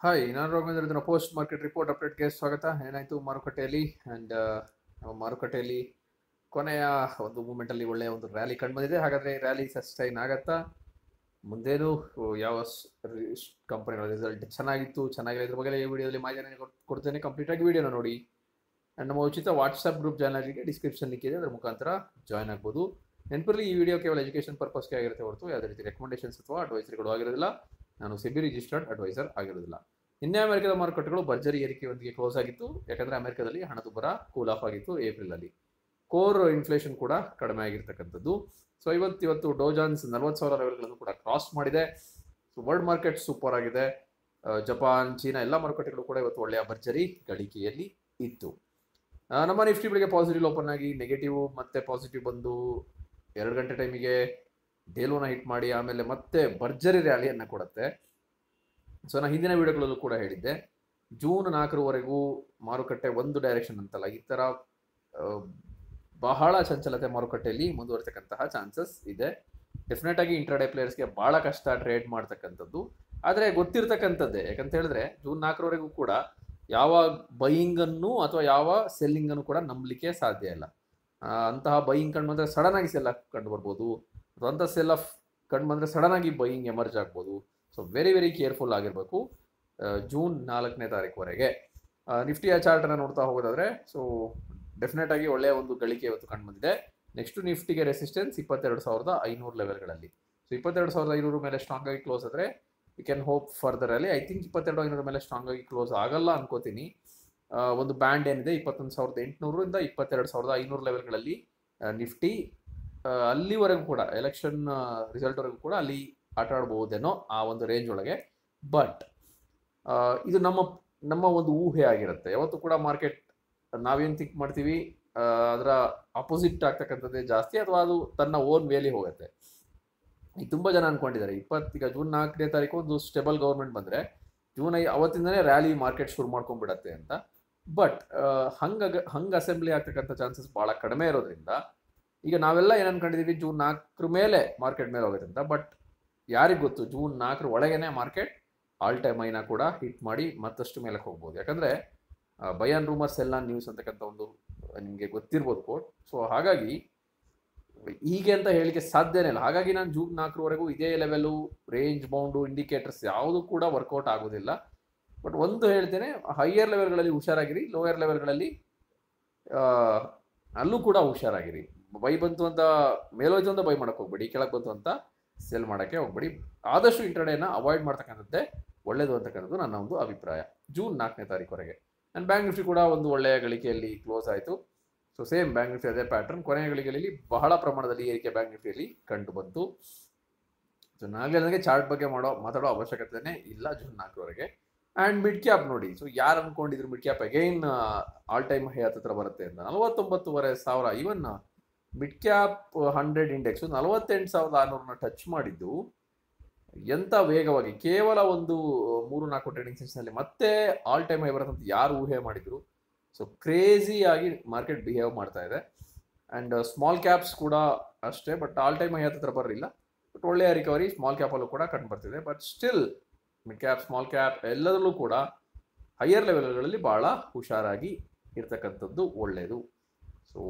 hi ನಾನು ರೋಗೇಂದ್ರ ಇದನ್ನ post market report ಅಪ್ಡೇಟ್ಗೆ ಸ್ವಾಗತ ಏನಾಯಿತು ಮಾರುಕಟ್ಟೆಯಲ್ಲಿ ಆ್ಯಂಡ್ ಮಾರುಕಟ್ಟೆಯಲ್ಲಿ ಕೊನೆಯ ಒಂದು ಮೂಮೆಂಟಲ್ಲಿ ಒಳ್ಳೆಯ ಒಂದು ರ್ಯಾಲಿ ಕಂಡುಬಂದಿದೆ ಹಾಗಾದರೆ ರ್ಯಾಲಿ ಸಸ್ಟೈನ್ ಆಗತ್ತಾ ಮುಂದೇನು ಯಾವ ಕಂಪನಿಗಳ ರಿಸಲ್ಟ್ ಚೆನ್ನಾಗಿತ್ತು ಚೆನ್ನಾಗಿಲ್ಲ ಇದ್ರ ಬಗ್ಗೆ ಈ ವಿಡಿಯೋದಲ್ಲಿ ಮಾಹಿತಿಯನ್ನು ಕೊಡ್- ಕೊಡ್ತೇನೆ ಕಂಪ್ಲೀಟಾಗಿ ವಿಡಿಯೋನ ನೋಡಿ ಆ್ಯಂಡ್ ನಮ್ಮ ಉಚಿತ ವಾಟ್ಸಪ್ ಗ್ರೂಪ್ ಜಾಯ್ನ್ ಆಗಲಿಕ್ಕೆ ಡಿಸ್ಕ್ರಿಪ್ಷನ್ ಲಿಂಕ್ ಇದೆ ಅದರ ಮುಖಾಂತರ ಜಾಯ್ನ್ ಆಗ್ಬೋದು ನೆನಪಿರಲಿ ಈ ವಿಡಿಯೋ ಕೇವಲ ಎಜುಕೇಷನ್ ಪರ್ಪಸ್ಗೆ ಆಗಿರುತ್ತೆ ಹೊರತು ಯಾವುದೇ ರೀತಿ ರೆಕಮೆಂಡೇಷನ್ಸ್ ಅಥವಾ ಅಡ್ವೈಸರಿಗಳು ಆಗಿರೋದಿಲ್ಲ ನಾನು ಸೆಬಿ ರಿಜಿಸ್ಟರ್ಡ್ ಅಡ್ವೈಸರ್ ಆಗಿರೋದಿಲ್ಲ ನಿನ್ನೆ ಅಮೆರಿಕದ ಮಾರುಕಟ್ಟೆಗಳು ಭರ್ಜರಿ ಏರಿಕೆಯೊಂದಿಗೆ ಕ್ಲೋಸ್ ಆಗಿತ್ತು ಯಾಕಂದ್ರೆ ಅಮೆರಿಕದಲ್ಲಿ ಹಣದುಬ್ಬರ ಕೂಲ್ ಆಫ್ ಆಗಿತ್ತು ಏಪ್ರಿಲ್ ಅಲ್ಲಿ ಕೋರ್ ಇನ್ಫ್ಲೇಷನ್ ಕೂಡ ಕಡಿಮೆ ಆಗಿರ್ತಕ್ಕಂಥದ್ದು ಸೊ ಇವತ್ತು ಇವತ್ತು ಡೋಜಾನ್ಸ್ ನಲವತ್ತು ಸಾವಿರ ಲೆವೆಲ್ಗಳನ್ನು ಕೂಡ ಕ್ರಾಸ್ ಮಾಡಿದೆ ಸೊ ವರ್ಲ್ಡ್ ಮಾರ್ಕೆಟ್ ಸೂಪರ್ ಆಗಿದೆ ಆ, ಜಪಾನ್ ಚೀನಾ ಎಲ್ಲ ಮಾರುಕಟ್ಟೆಗಳು ಕೂಡ ಇವತ್ತು ಒಳ್ಳೆಯ ಭರ್ಜರಿ ಗಳಿಕೆಯಲ್ಲಿ ಇತ್ತು ಆ, ನಮ್ಮ ನಿಫ್ಟಿ ಬೆಳಿಗ್ಗೆ ಪಾಸಿಟಿವ್ ಓಪನ್ ಆಗಿ ನೆಗೆಟಿವ್ ಮತ್ತೆ ಪಾಸಿಟಿವ್ ಬಂದು ಎರಡು ಗಂಟೆ ಟೈಮಿಗೆ ಡೇಲೋನ ಹಿಟ್ ಮಾಡಿ ಆಮೇಲೆ ಮತ್ತೆ ಭರ್ಜರಿ ರ್ಯಾಲಿಯನ್ನು ಕೊಡುತ್ತೆ ಸೊ ನಾನು ಹಿಂದಿನ ವಿಡಿಯೋಗಳಲ್ಲೂ ಕೂಡ ಹೇಳಿದ್ದೆ ಜೂನ್ ನಾಲ್ಕರವರೆಗೂ ಮಾರುಕಟ್ಟೆ ಒಂದು ಡೈರೆಕ್ಷನ್ ಅಂತಲ್ಲ ಈ ಥರ ಆ, ಬಹಳ ಚಂಚಲತೆ ಮಾರುಕಟ್ಟೆಯಲ್ಲಿ ಮುಂದುವರ್ತಕ್ಕಂತಹ ಚಾನ್ಸಸ್ ಇದೆ ಡೆಫಿನೆಟ್ ಆಗಿ ಇಂಟ್ರಾಡೇ ಪ್ಲೇಯರ್ಸ್ಗೆ ಬಹಳ ಕಷ್ಟ ಟ್ರೇಡ್ ಮಾಡ್ತಕ್ಕಂಥದ್ದು ಆದರೆ ಗೊತ್ತಿರ್ತಕ್ಕಂಥದ್ದೇ ಯಾಕಂತ ಹೇಳಿದ್ರೆ ಜೂನ್ ನಾಲ್ಕರವರೆಗೂ ಕೂಡ ಯಾವ ಬೈಯಿಂಗ್ ಅನ್ನು ಅಥವಾ ಯಾವ ಸೆಲ್ಲಿಂಗ್ ಅನ್ನು ಕೂಡ ನಂಬಲಿಕ್ಕೆ ಸಾಧ್ಯ ಇಲ್ಲ ಆ, ಅಂತಹ ಬೈಯಿಂಗ್ ಕಂಡು ಬಂದರೆ ಸಡನ್ ಆಗಿ ಸೆಲ್ ಕಂಡು ಬರ್ಬೋದು ಅಥವಾ ಅಂಥ ಸೆಲ್ ಆಫ್ ಕಂಡು ಬಂದರೆ ಸಡನ್ ಆಗಿ ಬೈಯಿಂಗ್ ಎಮರ್ಜ್ ಆಗ್ಬೋದು ಸೊ ವೆರಿ ವೆರಿ ಕೇರ್ಫುಲ್ ಆಗಿರಬೇಕು ಜೂನ್ ನಾಲ್ಕನೇ ತಾರೀಕುವರೆಗೆ ನಿಫ್ಟಿಯ ಚಾರ್ಟನ್ನು ನೋಡ್ತಾ ಹೋಗೋದಾದ್ರೆ ಸೊ ಡೆಫಿನೆಟ್ ಆಗಿ ಒಳ್ಳೆಯ ಒಂದು ಗಳಿಕೆ ಇವತ್ತು ಕಂಡು ಬಂದಿದೆ ನೆಕ್ಸ್ಟ್ ನಿಫ್ಟಿಗೆ ರೆಸಿಸ್ಟೆನ್ಸ್ ಇಪ್ಪತ್ತೆರಡು ಸಾವಿರದ ಐನೂರು ಲೆವೆಲ್ಗಳಲ್ಲಿ ಸೊ ಇಪ್ಪತ್ತೆರಡು ಸಾವಿರದ ಐನೂರು ಮೇಲೆ ಸ್ಟ್ರಾಂಗ್ ಆಗಿ ಕ್ಲೋಸ್ ಆದರೆ ವಿ ಕ್ಯಾನ್ ಹೋಪ್ ಫರ್ದರ್ ಅಲ್ಲಿ ಐ ಥಿಂಕ್ ಇಪ್ಪತ್ತೆರಡು ಐನೂರ ಮೇಲೆ ಸ್ಟ್ರಾಂಗ್ ಆಗಿ ಕ್ಲೋಸ್ ಆಗಲ್ಲ ಅನ್ಕೋತೀನಿ ಆ, ಒಂದು ಬ್ಯಾಂಡ್ ಏನಿದೆ ಇಪ್ಪತ್ತೊಂದು ಸಾವಿರದ ಎಂಟುನೂರಿಂದ ಇಪ್ಪತ್ತೆರಡು ಸಾವಿರದ ಐನೂರು ಲೆವೆಲ್ಗಳಲ್ಲಿ ನಿಫ್ಟಿ ಅಲ್ಲಿವರೆಗೂ ಕೂಡ ಎಲೆಕ್ಷನ್ ರಿಸಲ್ಟ್ವರೆಗೂ ಕೂಡ ಅಲ್ಲಿ ಆಟ ಆಡ್ಬಹುದೇನೋ ಆ ಒಂದು ರೇಂಜ್ ಒಳಗೆ ಬಟ್ ಇದು ನಮ್ಮ ನಮ್ಮ ಒಂದು ಊಹೆ ಆಗಿರುತ್ತೆ ಯಾವತ್ತು ಕೂಡ ಮಾರ್ಕೆಟ್ ನಾವೇನು ಥಿಂಕ್ ಮಾಡ್ತೀವಿ ಆ, ಅದರ ಅಪೋಸಿಟ್ ಆಗ್ತಕ್ಕಂಥದ್ದೇ ಜಾಸ್ತಿ ಅಥವಾ ಅದು ತನ್ನ ಓನ್ ವೇಲಿ ಹೋಗುತ್ತೆ ಈಗ ತುಂಬ ಜನ ಅನ್ಕೊಂಡಿದ್ದಾರೆ ಇಪ್ಪತ್ತು ಈಗ ಜೂನ್ ನಾಲ್ಕನೇ ತಾರೀಕು ಒಂದು ಸ್ಟೇಬಲ್ ಗೌರ್ಮೆಂಟ್ ಬಂದರೆ ಜೂನ್ ಐ ಅವತ್ತಿಂದನೇ ರ್ಯಾಲಿ ಮಾರ್ಕೆಟ್ ಶುರು ಮಾಡ್ಕೊಂಡ್ಬಿಡತ್ತೆ ಅಂತ ಬಟ್ ಹಂಗ ಹಂಗೆ ಅಸೆಂಬ್ಲಿ ಆಗ್ತಕ್ಕಂಥ ಚಾನ್ಸಸ್ ಭಾಳ ಕಡಿಮೆ ಇರೋದ್ರಿಂದ ಈಗ ನಾವೆಲ್ಲ ಏನು ಅನ್ಕೊಂಡಿದೀವಿ ಜೂನ್ ನಾಲ್ಕರ ಮೇಲೆ ಮಾರ್ಕೆಟ್ ಮೇಲೆ ಹೋಗುತ್ತೆ ಅಂತ ಬಟ್ ಯಾರಿಗೆ ಗೊತ್ತು ಜೂನ್ ನಾಲ್ಕರ ಒಳಗೇನೆ ಮಾರ್ಕೆಟ್ ಆಲ್ ಟೈಮ್ ಐನ ಕೂಡ ಹಿಟ್ ಮಾಡಿ ಮತ್ತಷ್ಟು ಮೇಲಕ್ಕೆ ಹೋಗ್ಬೋದು ಯಾಕಂದರೆ ಬಯಾನ್ ರೂಮರ್ಸ್ ಎಲ್ಲ ನ್ಯೂಸ್ ಅಂತಕ್ಕಂಥ ಒಂದು ನಿಮಗೆ ಗೊತ್ತಿರ್ಬೋದು ಕೋಟ್ ಸೊ ಹಾಗಾಗಿ ಹೀಗೆ ಅಂತ ಹೇಳಿಕೆ ಸಾಧ್ಯನೇ ಇಲ್ಲ ಹಾಗಾಗಿ ನಾನು ಜೂನ್ ನಾಲ್ಕರವರೆಗೂ ಇದೇ ಲೆವೆಲು ರೇಂಜ್ ಬೌಂಡು ಇಂಡಿಕೇಟರ್ಸ್ ಯಾವುದು ಕೂಡ ವರ್ಕೌಟ್ ಆಗೋದಿಲ್ಲ ಬಟ್ ಒಂದು ಹೇಳ್ತೇನೆ ಹೈಯರ್ ಲೆವೆಲ್ಗಳಲ್ಲಿ ಹುಷಾರಾಗಿರಿ ಲೋಯರ್ ಲೆವೆಲ್ಗಳಲ್ಲಿ ಅಲ್ಲೂ ಕೂಡ ಹುಷಾರಾಗಿರಿ ಬೈ ಬಂತು ಅಂತ ಮೇಲೋಯ್ತು ಅಂತ ಬೈ ಮಾಡಕ್ಕೆ ಹೋಗ್ಬೇಡಿ ಕೆಳಗೆ ಬಂತು ಅಂತ ಸೆಲ್ ಮಾಡೋಕ್ಕೆ ಹೋಗ್ಬೇಡಿ ಆದಷ್ಟು ಇಂಟರ್ಡೇನ ಅವಾಯ್ಡ್ ಮಾಡ್ತಕ್ಕಂಥದ್ದೇ ಒಳ್ಳೇದು ಅಂತಕ್ಕಂಥದ್ದು ನನ್ನ ಒಂದು ಅಭಿಪ್ರಾಯ ಜೂನ್ ನಾಲ್ಕನೇ ತಾರೀಕುವರೆಗೆ ಆ್ಯಂಡ್ ಬ್ಯಾಂಕ್ ನಿಫ್ಟಿ ಕೂಡ ಒಂದು ಒಳ್ಳೆಯ ಗಳಿಕೆಯಲ್ಲಿ ಕ್ಲೋಸ್ ಆಯಿತು ಸೊ ಸೇಮ್ ಬ್ಯಾಂಕ್ ನಿಫ್ಟಿ ಅದೇ ಪ್ಯಾಟರ್ನ್ ಕೊನೆಯ ಗಳಿಗೆಯಲ್ಲಿ ಬಹಳ ಪ್ರಮಾಣದಲ್ಲಿ ಏರಿಕೆ ಬ್ಯಾಂಕ್ ನಿಫ್ಟಿಯಲ್ಲಿ ಕಂಡು ಬಂತು ಸೊ ನಾಳೆ ನನಗೆ ಚಾರ್ಟ್ ಬಗ್ಗೆ ಮಾಡೋ ಮಾತಾಡೋ ಅವಶ್ಯಕತೆನೇ ಇಲ್ಲ ಜೂನ್ ನಾಲ್ಕರವರೆಗೆ ಆ್ಯಂಡ್ ಮಿಡ್ ಕ್ಯಾಪ್ ನೋಡಿ ಸೊ ಯಾರು ಅನ್ಕೊಂಡಿದ್ರು mid cap again all time high ಹತ್ತಿರ ಬರುತ್ತೆ ಅಂತ ನಲವತ್ತೊಂಬತ್ತುವರೆ ಸಾವಿರ even mid cap hundred index ನಲವತ್ತೆಂಟು ಸಾವಿರದ ಆರುನೂರನ್ನ ಟಚ್ ಮಾಡಿದ್ದು ಎಂಥ ವೇಗವಾಗಿ ಕೇವಲ ಒಂದು ಮೂರು ನಾಲ್ಕು ಟ್ರೇಡಿಂಗ್ ಸೆಷನ್ನಲ್ಲಿ ಮತ್ತೆ ಆಲ್ ಟೈಮ್ ಹೈ ಬರುತ್ತೆ ಅಂತ ಯಾರು ಊಹೆ ಮಾಡಿದ್ರು ಸೊ ಕ್ರೇಜಿಯಾಗಿ ಮಾರ್ಕೆಟ್ ಬಿಹೇವ್ ಮಾಡ್ತಾ ಇದೆ ಆ್ಯಂಡ್ ಸ್ಮಾಲ್ ಕ್ಯಾಪ್ಸ್ ಕೂಡ ಅಷ್ಟೇ ಬಟ್ ಆಲ್ ಟೈಮ್ ಹೈ ಹತ್ತಿರ ಬರಲಿಲ್ಲ ಬಟ್ ಒಳ್ಳೆಯ ರಿಕವರಿ ಸ್ಮಾಲ್ ಕ್ಯಾಪಲ್ಲೂ ಕೂಡ ಕಂಡು ಬರ್ತಿದೆ but still mid cap small cap ಎಲ್ಲದರಲ್ಲೂ ಕೂಡ ಹೈಯರ್ ಲೆವೆಲ್ಗಳಲ್ಲಿ ಭಾಳ ಹುಷಾರಾಗಿ ಇರ್ತಕ್ಕಂಥದ್ದು ಒಳ್ಳೆಯದು ಸೊ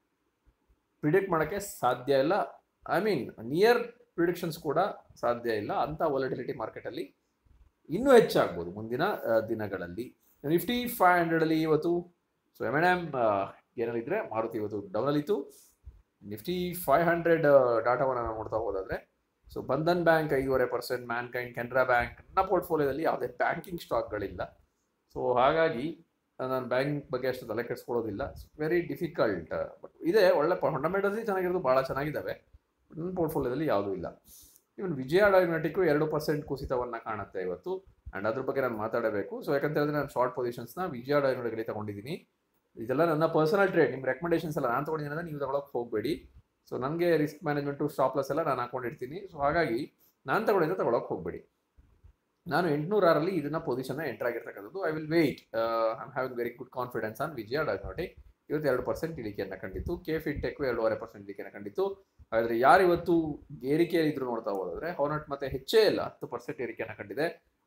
ಪ್ರಿಡಿಕ್ಟ್ ಮಾಡೋಕ್ಕೆ ಸಾಧ್ಯ ಇಲ್ಲ ಐ ಮೀನ್ ನಿಯರ್ ಪ್ರಿಡಿಕ್ಷನ್ಸ್ ಕೂಡ ಸಾಧ್ಯ ಇಲ್ಲ ಅಂಥ ವಾಲಟಿಲಿಟಿ ಮಾರ್ಕೆಟಲ್ಲಿ ಇನ್ನೂ ಹೆಚ್ಚಾಗ್ಬೋದು ಮುಂದಿನ ಆ, ದಿನಗಳಲ್ಲಿ ನಿಫ್ಟಿ ಫೈವ್ ಹಂಡ್ರೆಡಲ್ಲಿ ಇವತ್ತು ಸೊ ಎಮ್ ಎನ್ ಎಮ್ ಏನಲ್ಲಿದ್ದರೆ ಮಾರುತಿ ಇವತ್ತು ಡೌನಲ್ಲಿತ್ತು ನಿಫ್ಟಿ ಫೈವ್ ಹಂಡ್ರೆಡ್ ಡಾಟಾವನ್ನು ನಾವು ನೋಡ್ತಾ ಹೋದಾದರೆ ಸೊ ಬಂಧನ್ ಬ್ಯಾಂಕ್ ಐದೂವರೆ percent mankind Canara bank ನನ್ನ ಪೋರ್ಟ್ಫೋಲಿಯೋದಲ್ಲಿ ಯಾವುದೇ ಬ್ಯಾಂಕಿಂಗ್ ಸ್ಟಾಕ್ಗಳಿಲ್ಲ ಸೊ ಹಾಗಾಗಿ ನಾನು ಬ್ಯಾಂಕ್ ಬಗ್ಗೆ ಅಷ್ಟು ತಲೆ ಕೆಡಿಸ್ಕೊಳ್ಳೋದಿಲ್ಲ ವೆರಿ ಡಿಫಿಕಲ್ಟ್ ಬಟ್ ಇದೆ ಒಳ್ಳೆ ಫಂಡಮೆಂಟಲ್ಸಿ ಚೆನ್ನಾಗಿರೋದು ಭಾಳ ಚೆನ್ನಾಗಿದ್ದಾವೆ ಬಟ್ ನನ್ನ ಪೋರ್ಟ್ಫೋಲಿಯೋದಲ್ಲಿ ಯಾವುದೂ ಇಲ್ಲ ಇವನ್ ವಿಜಯ ಡಯಾಗ್ನಟಿಕ್ಕು ಎರಡು ಪರ್ಸೆಂಟ್ ಕುಸಿತವನ್ನು ಕಾಣುತ್ತೆ ಇವತ್ತು ಆ್ಯಂಡ್ ಅದ್ರ ಬಗ್ಗೆ ನಾನು ಮಾತಾಡಬೇಕು ಸೊ ಯಾಕಂತ ಹೇಳಿದ್ರೆ ನಾನು ಶಾರ್ಟ್ ಪೊಸಿಷನ್ಸ್ನ ವಿಜಯ ಡಯಾಗ್ನಟಿಕಲ್ಲಿ ತಗೊಂಡಿದ್ದೀನಿ ಇದೆಲ್ಲ ನನ್ನ ಪರ್ಸನಲ್ ಟ್ರೇಡ್ ನಿಮ್ಮ ರೆಕಮೆಂಡೇಷನ್ಸ್ ಎಲ್ಲ ನಾನು ತೊಗೊಂಡಿದ್ದೀನಿ ಅಂದರೆ ನೀವು ತಗೊಳಕ್ಕೆ ಹೋಗಬೇಡಿ ಸೊ ನನಗೆ ರಿಸ್ಕ್ ಮ್ಯಾನೇಜ್ಮೆಂಟು ಸ್ಟಾಪ್ ಲಾಸ್ ಎಲ್ಲ ನಾನು ಹಾಕೊಂಡಿರ್ತೀನಿ ಸೊ ಹಾಗಾಗಿ ನಾನು ತಗೊಂಡಿದ್ದ ತಗೊಳಕ್ಕೆ ಹೋಗಬೇಡಿ ನಾನು ಎಂಟುನೂರ ಆರಲ್ಲಿ ಇದನ್ನ ಪೊಸಿಷನ್ನ ಎಂಟರ್ ಆಗಿರ್ತಕ್ಕಂಥದ್ದು I will wait I am having very good confidence on Vijaya diagnostic ಇವತ್ತು ಎರಡು ಪರ್ಸೆಂಟ್ ಇಳಿಕೆಯನ್ನು ಕಂಡಿತ್ತು ಕೆ ಫಿನ್ಟೆಕ್ ಎರಡೂವರೆ ಪರ್ಸೆಂಟ್ ಇಳಿಕೆಯನ್ನು ಕಂಡಿತ್ತು ಹಾಗಾದ್ರೆ ಯಾರು ಇವತ್ತು ಏರಿಕೆಯಲ್ಲಿ ಇದ್ರು ನೋಡ್ತಾ ಹೋದ್ರೆ ಹೊನಟ್ ಮತ್ತೆ ಹೆಚ್ಚೇ ಇಲ್ಲ ಹತ್ತು ಪರ್ಸೆಂಟ್ ಏರಿಕೆಯನ್ನು ಕಂಡಿದೆ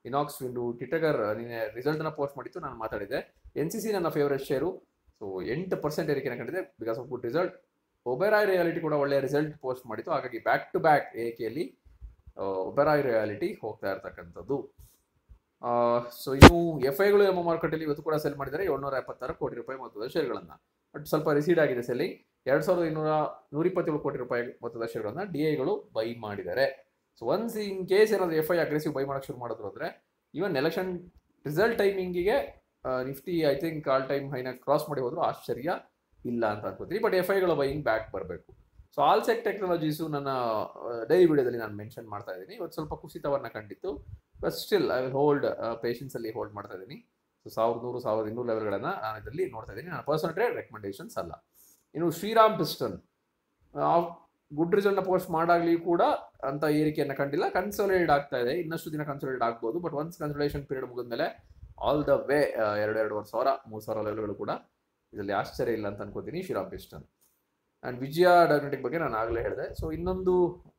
ಇನಾಕ್ಸ್ ವಿಂಡು ಟಿಟಗರ್ ನಿನ್ನೆ ರಿಸಲ್ಟ್ನ ಪೋಸ್ಟ್ ಮಾಡಿತ್ತು ನಾನು ಮಾತಾಡಿದ್ದೆ ಎನ್ ಸಿ ಸಿ ನನ್ನ ಫೇವರೆಟ್ ಶೇರು ಸೊ ಎಂಟು ಪರ್ಸೆಂಟ್ ಏರಿಕೆನ ಕಂಡಿದೆ because of good result Oberoi realty ಕೂಡ ಒಳ್ಳೆಯ ರಿಸಲ್ಟ್ ಪೋಸ್ಟ್ ಮಾಡಿತ್ತು ಹಾಗಾಗಿ ಬ್ಯಾಕ್ ಟು ಬ್ಯಾಕ್ ಏರಿಕೆಯಲ್ಲಿ ಒಬೆರಾಯ್ ರಿಯಾಲಿಟಿ ಹೋಗ್ತಾ ಇರ್ತಕ್ಕಂಥದ್ದು ಸೊ ಇನ್ನು ಎಫ್ ಐಗಳು ಎಂಬ ಮಾರುಕಟ್ಟೆಯಲ್ಲಿ ಇವತ್ತು ಕೂಡ ಸೆಲ್ ಮಾಡಿದ್ದಾರೆ ಏಳ್ನೂರ ಎಪ್ಪತ್ತಾರು ಕೋಟಿ ರೂಪಾಯಿ ಮೊತ್ತದ ಶೇರ್ಗಳನ್ನು ಬಟ್ ಸ್ವಲ್ಪ ರಿಸೀಡ್ ಆಗಿದೆ ಸೆಲ್ಲಿಂಗ್ ಎರಡು ಸಾವಿರದ ಇನ್ನೂರ ನೂರಿಪ್ಪತ್ತೇಳು ಕೋಟಿ ರೂಪಾಯಿ ಮೊತ್ತದ ಶೇರ್ಗಳನ್ನು ಡಿ ಐಗಳು ಬೈ ಮಾಡಿದ್ದಾರೆ ಸೊ ಒನ್ಸ್ ಇನ್ ಕೇಸ್ ಏನಾದರೂ ಎಫ್ ಐ ಅಗ್ರೆಸಿವ್ ಬೈ ಮಾಡೋಕ್ಕೆ ಶುರು ಮಾಡಿದ್ರು ಅಂದರೆ ಈವನ್ ಎಲೆಕ್ಷನ್ ರಿಸಲ್ಟ್ ಟೈಮಿಂಗಿಗೆ Nifty I think all time ಹೈನ ಕ್ರಾಸ್ ಮಾಡಿ ಹೋದ್ರು ಆಶ್ಚರ್ಯ ಇಲ್ಲ ಅಂತ ಅನ್ಕೋತೀನಿ ಬಟ್ ಎಫ್ ಐಗಳ ಬೈಯಿಂಗ್ ಬ್ಯಾಕ್ ಬರಬೇಕು ಸೊ ಆಲ್ಸೆಕ್ ಟೆಕ್ನಾಲಜೀಸು ನನ್ನ ಡೈಲಿ ವಿಡಿಯೋದಲ್ಲಿ ನಾನು ಮೆನ್ಷನ್ ಮಾಡ್ತಾ ಇದ್ದೀನಿ ಇವತ್ತು ಸ್ವಲ್ಪ ಕುಸಿತವನ್ನು ಕಂಡಿತ್ತು but still I will hold ಪೇಷನ್ಸಲ್ಲಿ ಹೋಲ್ಡ್ ಮಾಡ್ತಾ ಇದ್ದೀನಿ ಸೊ ಸಾವಿರದ ನೂರು ಸಾವಿರದ ಇನ್ನೂರು ಲೆವೆಲ್ಗಳನ್ನು ನಾನು ಇದರಲ್ಲಿ ನೋಡ್ತಾ ಇದ್ದೀನಿ ನನ್ನ ಪರ್ಸನಲ್ ಟ್ರೇಡ್ ರೆಕಮೆಂಡೇಷನ್ಸ್ ಅಲ್ಲ ಇನ್ನು ಶ್ರೀರಾಮ್ ಪಿಸ್ಟನ್ ಗುಡ್ ರಿಸಲ್ಟ್ನ ಪೋಸ್ಟ್ ಮಾಡಾಗ್ಲಿ ಕೂಡ ಅಂತ ಏರಿಕೆಯನ್ನು ಕಂಡಿಲ್ಲ ಕನ್ಸೋಲೇಟ್ ಆಗ್ತಾ ಇದೆ ಇನ್ನಷ್ಟು ದಿನ ಕನ್ಸೋಲೇಟ್ ಆಗ್ಬೋದು ಬಟ್ ಒನ್ಸ್ ಕನ್ಸೋಲೇಷನ್ ಪೀರಿಯಡ್ ಮುಗಿದ್ಮೇಲೆ ಆಲ್ ದ ವೇ ಎರಡು ಎರಡುವರೆ ಸಾವಿರ ಮೂರು ಸಾವಿರ ಲೆವೆಲ್ಗಳು ಕೂಡ ಇದರಲ್ಲಿ ಆಶ್ಚರ್ಯ ಇಲ್ಲ ಅಂತ ಅನ್ಕೋತೀನಿ Shriram piston and Vijaya diagnostic ಬಗ್ಗೆ ನಾನು ಆಗಲೇ ಹೇಳಿದೆ ಸೊ ಇನ್ನೊಂದು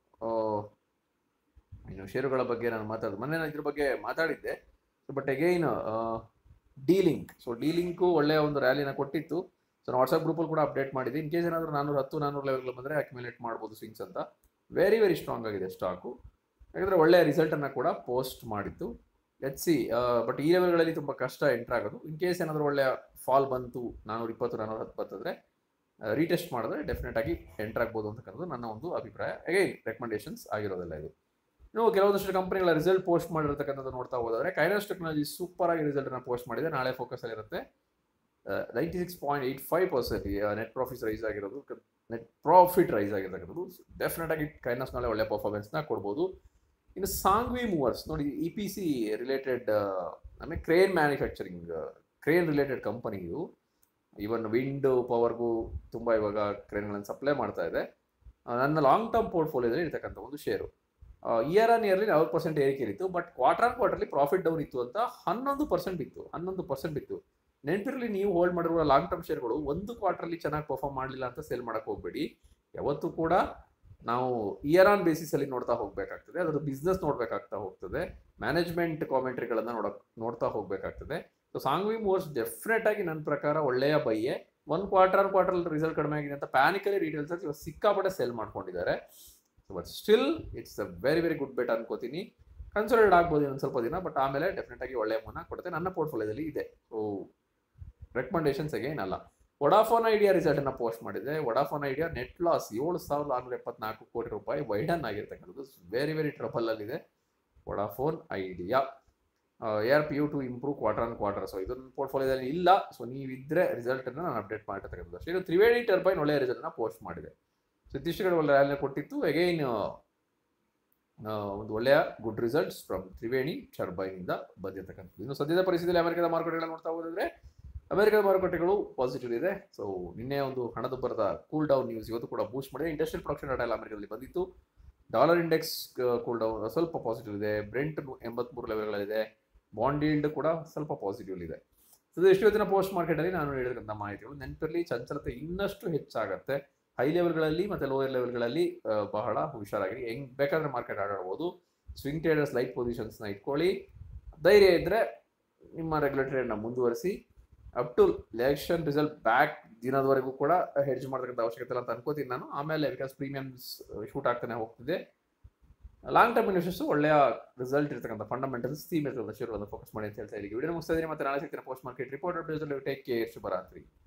ಇನ್ನು ಷೇರುಗಳ ಬಗ್ಗೆ ನಾನು ಮಾತಾಡಿದೆ ಮೊನ್ನೆ ನಾನು ಇದ್ರ ಬಗ್ಗೆ ಮಾತಾಡಿದ್ದೆ but again D Link so D Link ಒಳ್ಳೆಯ ಒಂದು ರ್ಯಾಲಿನ ಕೊಟ್ಟಿತ್ತು ಸೊ ನಾನು ವಾಟ್ಸಪ್ ಗ್ರೂಪಲ್ಲಿ ಕೂಡ ಅಪ್ಡೇಟ್ ಮಾಡಿದ್ದೆ ಇನ್ ಕೇಸ್ ಏನಾದರೂ ನಾನ್ನೂರು ಹತ್ತು ನಾನ್ನೂರು ಲೆವೆಲ್ಗಳು ಬಂದರೆ ಅಕ್ಯುಮುಲೇಟ್ ಮಾಡ್ಬೋದು ಸ್ವಿಂಗ್ಸ್ ಅಂತ ವೆರಿ ವೆರಿ ಸ್ಟ್ರಾಂಗ್ ಆಗಿದೆ ಸ್ಟಾಕು ಯಾಕಂದರೆ ಒಳ್ಳೆಯ ರಿಸಲ್ಟನ್ನು ಕೂಡ ಪೋಸ್ಟ್ ಮಾಡಿತ್ತು ಎಚ್ ಸಿ ಬಟ್ ಈ ಲೆವೆಲ್ಗಳಲ್ಲಿ ತುಂಬ ಕಷ್ಟ ಎಂಟ್ರ್ ಆಗೋದು ಇನ್ ಕೇಸ್ ಏನಾದರೂ ಒಳ್ಳೆಯ ಫಾಲ್ ಬಂತು ನಾನ್ನೂರ ಇಪ್ಪತ್ತು ನಾನ್ನೂರ ಹತ್ತು ಬರ್ತಂದರೆ ರೀಟೆಸ್ಟ್ ಮಾಡಿದ್ರೆ ಡೆಫಿನೆಟ್ ಆಗಿ ಎಂಟರ್ ಆಗ್ಬೋದು ಅಂತಕ್ಕಂಥದ್ದು ನನ್ನ ಒಂದು ಅಭಿಪ್ರಾಯ ಅಗೈನ್ ರೆಕಮೆಂಡೇಷನ್ಸ್ ಆಗಿರೋದಿಲ್ಲ ಇದು ಇನ್ನು ಕೆಲವೊಂದಷ್ಟು ಕಂಪನಿಗಳ ರಿಸಲ್ಟ್ ಪೋಸ್ಟ್ ಮಾಡಿರ್ತಕ್ಕಂಥದ್ದು ನೋಡ್ತಾ ಹೋದರೆ ಕೈನಸ್ ಟೆಕ್ನಾಲಜಿ ಸೂಪರ್ ಆಗಿ ರಿಸಲ್ಟ್ನ ಪೋಸ್ಟ್ ಮಾಡಿದೆ ನಾಳೆ ಫೋಕಸ್ ಇರುತ್ತೆ ninety six point eight five percent net profit rise ಆಗಿರೋದು ನೆಟ್ ಪ್ರಾಫಿಟ್ ರೈಸ್ ಆಗಿರ್ತಕ್ಕಂಥದ್ದು ಡೆಫಿನೆಟ್ ಆಗಿ ಕೈನಸ್ ನಾಳೆ ಒಳ್ಳೆ ಪರ್ಫಾರ್ಮೆನ್ಸ್ನ ಕೊಡ್ಬೋದು ಇನ್ನು ಸಾಂಗ್ವಿ ಮೂವರ್ಸ್ ನೋಡಿ ಇ ಪಿ ಸಿ ರಿಲೇಟೆಡ್ ಆಮೇಲೆ crane manufacturing crane related company ಇದು ಈವನ್ ವಿಂಡ್ ಪವರ್ಗೂ ತುಂಬ ಇವಾಗ ಕ್ರೇನ್ಗಳನ್ನು ಸಪ್ಲೈ ಮಾಡ್ತಾ ಇದೆ ನನ್ನ ಲಾಂಗ್ ಟರ್ಮ್ ಪೋರ್ಟ್ಫೋಲಿಯೋದಲ್ಲಿ ಇರ್ತಕ್ಕಂಥ ಒಂದು ಶೇರು ಇಯರ್ ಆನ್ ಇಯರ್ಲಿ ನಲವತ್ತು ಪರ್ಸೆಂಟ್ ಏರಿಕೆ ಇತ್ತು but quarter on quarterly profit down ಇತ್ತು ಅಂತ ಹನ್ನೊಂದು ಪರ್ಸೆಂಟ್ ಇತ್ತು ಹನ್ನೊಂದು ಪರ್ಸೆಂಟ್ ಇತ್ತು ನೆನಪಿರಲಿ ನೀವು ಹೋಲ್ಡ್ ಮಾಡಿರುವ ಲಾಂಗ್ ಟರ್ಮ್ ಶೇರ್ಗಳು ಒಂದು ಕ್ವಾರ್ಟರ್ಲಿ ಚೆನ್ನಾಗಿ ಪರ್ಫಾರ್ಮ್ ಮಾಡಲಿಲ್ಲ ಅಂತ ಸೇಲ್ ಮಾಡಕ್ಕೆ ಹೋಗಬೇಡಿ ಯಾವತ್ತೂ ಕೂಡ ನಾವು ಇಯರ್ ಆನ್ ಬೇಸಿಸಲ್ಲಿ ನೋಡ್ತಾ ಹೋಗಬೇಕಾಗ್ತದೆ ಅದರ ಬಿಸ್ನೆಸ್ ನೋಡಬೇಕಾಗ್ತಾ ಹೋಗ್ತದೆ ಮ್ಯಾನೇಜ್ಮೆಂಟ್ ಕಾಮೆಂಟ್ರಿಗಳನ್ನು ನೋಡಕ್ ನೋಡ್ತಾ ಹೋಗಬೇಕಾಗ್ತದೆ ಸೊ ಸಾಂಗ್ವಿ ಮೂವರ್ಸ್ ಡೆಫಿನೆಟ್ ಆಗಿ ನನ್ನ ಪ್ರಕಾರ ಒಳ್ಳೆಯ ಬೈಯೇ ಒಂದು ಕ್ವಾರ್ಟರ್ ಆನ್ ಕ್ವಾರ್ಟರ್ ರಿಸಲ್ಟ್ ಕಡಿಮೆ ಆಗಿದೆ ಅಂತ ಪ್ಯಾನಿಕಲಿ ಡೀಟೇಲ್ಸ್ ಇವಾಗ ಸಿಕ್ಕಾಪಟ್ಟೆ ಸೆಲ್ ಮಾಡ್ಕೊಂಡಿದ್ದಾರೆ so but still it's a very very good bet ಅನ್ಕೋತೀನಿ ಕನ್ಸಲ್ಟೆಡ್ ಆಗ್ಬೋದು ಇನ್ನೊಂದು ಸ್ವಲ್ಪ ದಿನ ಬಟ್ ಆಮೇಲೆ ಡೆಫಿನೆಟ್ ಆಗಿ ಒಳ್ಳೆಯ ಮೂನ ಕೊಡುತ್ತೆ ನನ್ನ ಪೋರ್ಟ್ಫೋಲಿಯೋದಲ್ಲಿ ಇದೆ ಸೊ ರೆಕಮೆಂಡೇಶನ್ಸ್ ಅಗೇನ್ ಅಲ್ಲ ವಡಾಫೋನ್ ಐಡಿಯಾ ರಿಸಲ್ಟನ್ನು ಪೋಸ್ಟ್ ಮಾಡಿದೆ ವಡಾಫೋನ್ ಐಡಿಯಾ ನೆಟ್ ಲಾಸ್ ಏಳು ಸಾವಿರದ ಆರುನೂರ ಎಪ್ಪತ್ನಾಲ್ಕು ಕೋಟಿ ರೂಪಾಯಿ ವೈಡನ್ ಆಗಿರ್ತಕ್ಕಂಥದ್ದು ವೆರಿ ವೆರಿ ಟ್ರಬಲಲ್ಲಿದೆ Vodafone idea R P U to improve quarter on quarter so ಇದೊಂದು ಪೋರ್ಟ್ಫೋಲಿಯೋದಲ್ಲಿ ಇಲ್ಲ ಸೊ ನೀವಿದ್ರೆ ರಿಸಲ್ಟನ್ನು ನಾನು ಅಪ್ಡೇಟ್ ಮಾಡಿರ್ತಕ್ಕಂಥದ್ದು ಅಷ್ಟೇ ಇದು ತ್ರಿವೇಣಿ ಟರ್ಬೈನ್ ಒಳ್ಳೆಯ ರಿಸಲ್ಟನ್ನು ಪೋಸ್ಟ್ ಮಾಡಿದೆ ಸೊ ಇತ್ತೀಚೆಗೆ ಒಳ್ಳೆ ರ್ಯಾಲಿನ ಕೊಟ್ಟಿತ್ತು ಅಗೈನ್ ಒಂದು ಒಳ್ಳೆಯ ಗುಡ್ ರಿಸಲ್ಟ್ಸ್ ಫ್ರಮ್ ತ್ರಿವೇಣಿ ಟರ್ಬೈನಿಂದ ಬಂದಿರತಕ್ಕಂಥದ್ದು ಇನ್ನು ಸದ್ಯದ ಪರಿಸ್ಥಿತಿಯಲ್ಲಿ ಅಮೆರಿಕದ ಮಾರುಕಟ್ಟೆಗಳನ್ನ ನೋಡ್ತಾ ಹೋದ್ರೆ ಅಮೆರಿಕದ ಮಾರುಕಟ್ಟೆಗಳು ಪಾಸಿಟಿವ್ ಇದೆ ಸೊ ನಿನ್ನೆ ಒಂದು ಹಣದುಬ್ಬರದ ಕೂಲ್ ಡೌನ್ ನ್ಯೂಸ್ ಇವತ್ತು ಕೂಡ ಬೂಸ್ಟ್ ಮಾಡಿದೆ ಇಂಡಸ್ಟ್ರಿಯಲ್ ಪ್ರೊಡಕ್ಷನ್ ಡಾಟಾ ಎಲ್ಲ ಅಮೆರಿಕದಲ್ಲಿ ಬಂದಿತ್ತು ಡಾಲರ್ ಇಂಡೆಕ್ಸ್ ಕೂಲ್ ಡೌನ್ ಸ್ವಲ್ಪ ಪಾಸಿಟಿವ್ ಇದೆ ಬ್ರೆಂಟ್ ಎಂಬತ್ಮೂರು ಲೆವೆಲ್ಗಳಿದೆ ಬಾಂಡ್ ಈಲ್ಡ್ ಕೂಡ ಸ್ವಲ್ಪ ಪಾಸಿಟಿವ್ ಇದೆ ಸೊ ಎಷ್ಟು ದಿನ ಪೋಸ್ಟ್ ಮಾರ್ಕೆಟಲ್ಲಿ ನಾನು ಹೇಳಿರ್ತಕ್ಕಂಥ ಮಾಹಿತಿಗಳು ನೆನಪಿರಲಿ ಚಂಚಲತೆ ಇನ್ನಷ್ಟು ಹೆಚ್ಚಾಗತ್ತೆ ಹೈ ಲೆವೆಲ್ಗಳಲ್ಲಿ ಮತ್ತು ಲೋಯರ್ ಲೆವೆಲ್ಗಳಲ್ಲಿ ಬಹಳ ಹುಷಾರಾಗಿ ಹೆಂಗ್ ಬೇಕಾದ್ರೆ ಮಾರ್ಕೆಟ್ ಆಡಾಡ್ಬೋದು ಸ್ವಿಂಗ್ ಟ್ರೇಡರ್ಸ್ ಲೈಟ್ ಪೊಸಿಷನ್ಸ್ನ ಇಟ್ಕೊಳ್ಳಿ ಧೈರ್ಯ ಇದ್ದರೆ ನಿಮ್ಮ ರೆಗ್ಯುಲರ್ ಟ್ರೇಡ್ನ ಮುಂದುವರಿಸಿ up to election result back ದಿನದವರೆಗೂ ಕೂಡ ಹೆಡ್ಜ್ ಮಾಡ್ತಕ್ಕಂಥ ಅವಶ್ಯಕತೆ ಇಲ್ಲ ಅಂತ ಅನ್ಕೋತೀನಿ ನಾನು ಆಮೇಲೆ ಬಿಕಾಸ್ ಪ್ರೀಮಿಯಮ್ಸ್ ಶೂಟ್ ಆಗ್ತಾನೆ ಹೋಗ್ತಿದೆ ಲಾಂಗ್ ಟರ್ಮ್ ಇನ್ವೆಸ್ಟರ್ಸ್ ಒಳ್ಳೆಯ ರಿಸಲ್ಟ್ ಇರ್ತಕ್ಕಂಥ ಫಂಡಮೆಂಟಲ್ಸ್ ಥೀಮ್ ಇರ್ತಕ್ಕಂಥ ಶೇರುಗಳನ್ನು ಫೋಕಸ್ ಮಾಡಿ ಅಂತ ಹೇಳ್ತಾ ಇದ್ದೀವಿ ವಿಡಿಯೋ ಮುಗಿಸ್ತಾ ಇದ್ದೀನಿ ಮತ್ತೆ ನಾಳೆ ಸಿಗ್ತೀನಿ post market report take care ಶುಭರಾತ್ರಿ